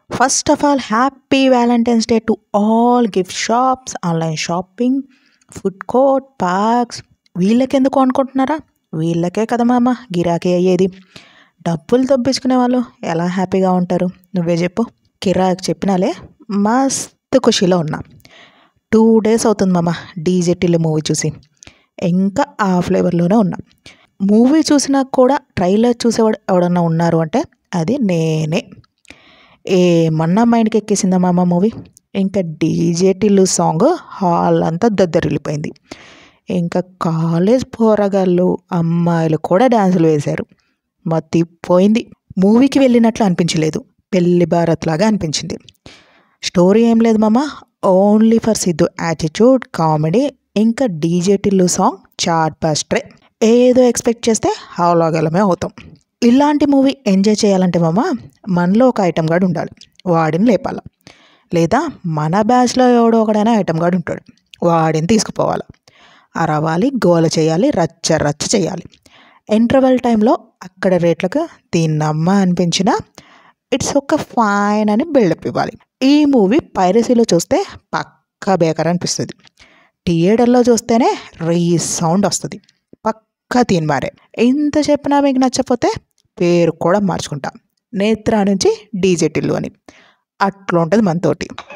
first of all happy Valentine's day to all gift shops online shopping food court parks వీళ్ళకెందుకు అనుకుంటున్నారా వీళ్ళకే కదా మామ గిరాకీ అయ్యేది డబ్బులు దొబ్బించుకునే వాళ్ళు ఎలా హ్యాపీగా ఉంటారు నువ్వే చెప్పు కిరాక్ చెప్పినాలే మస్తు ఖుషీలో ఉన్నా టూ డేస్ అవుతుంది మామ డీజెటిల్ మూవీ చూసి ఇంకా ఆ ఫ్లేవర్లోనే ఉన్నా మూవీ చూసినా కూడా ట్రైలర్ చూసేవాడు ఎవడన్నా ఉన్నారు అంటే అది నేనే ఏమన్నా మైండ్కి ఎక్కేసిందా మామ మూవీ ఇంకా డీజే టిల్లు సాంగ్ హాల్ అంతా దద్దరిల్లిపోయింది ఇంకా కాలేజ్ పోరగాళ్ళు అమ్మాయిలు కూడా డ్యాన్సులు వేశారు మతి పోయింది మూవీకి వెళ్ళినట్లు అనిపించలేదు పెళ్లి భారత్ లాగా అనిపించింది స్టోరీ ఏం లేదు మామ only for Siddhu attitude comedy ఇంకా DJ Tillu song chartbuster ఏదో ఎక్స్పెక్ట్ చేస్తే హాలోగలమే అవుతాం ఇలాంటి మూవీ ఎంజాయ్ చేయాలంటే మామ మనలో ఒక ఐటమ్ గార్డ్ ఉండాలి వాడిని లేపాలి లేదా మన బ్యాచ్లో ఎవడో ఒకడైనా ఐటమ్ గార్డ్ ఉంటాడు వాడిని తీసుకుపోవాలి అరవాలి గోల చేయాలి రచ్చ రచ్చ చేయాలి ఇంటర్వెల్ టైంలో అక్కడ రేట్లకు దీన్నమ్మ అనిపించిన ఇట్స్ ఒక ఫైన్ అని బిల్డప్ ఇవ్వాలి ఈ మూవీ పైరసీలో చూస్తే పక్కా బేకర్ అనిపిస్తుంది థియేటర్లో చూస్తేనే రీ సౌండ్ వస్తుంది పక్కా తీన్మారే ఇంత చెప్పినా మీకు నచ్చకపోతే పేరు కూడా మార్చుకుంటా నేత్ర నుంచి డీజే టిల్లు అని అట్లా ఉంటుంది మనతోటి